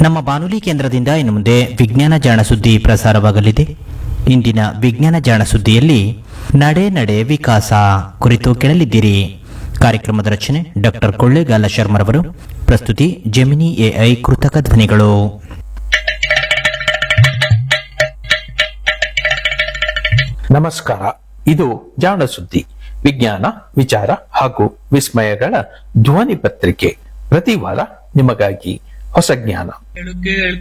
ನಮ್ಮ ಬಾನುಲಿ ಕೇಂದ್ರದಿಂದ ಇನ್ನು ಮುಂದೆ ವಿಜ್ಞಾನ ಜಾಣ ಸುದ್ದಿ ಪ್ರಸಾರವಾಗಲಿದೆ ಇಂದಿನ ವಿಜ್ಞಾನ ಜಾಣ ಸುದ್ದಿಯಲ್ಲಿ ನಡೆ ನಡೆ ವಿಕಾಸ ಕುರಿತು ಕೇಳಲಿದ್ದೀರಿ ಕಾರ್ಯಕ್ರಮದ ರಚನೆ ಡಾಕ್ಟರ್ ಕೊಳ್ಳೇಗಾಲ ಶರ್ಮರವರು ಪ್ರಸ್ತುತಿ ಜೆಮಿನಿ ಎಐ ಕೃತಕ ಧ್ವನಿಗಳು ನಮಸ್ಕಾರ ಇದು ಜಾಣ ಸುದ್ದಿ ವಿಜ್ಞಾನ ವಿಚಾರ ಹಾಗೂ ವಿಸ್ಮಯಗಳ ಧ್ವನಿ ಪತ್ರಿಕೆ ಪ್ರತಿ ವಾರ ನಿಮಗಾಗಿ ಹೊಸ ಜ್ಞಾನ ಕೇಳು ಕೇಳು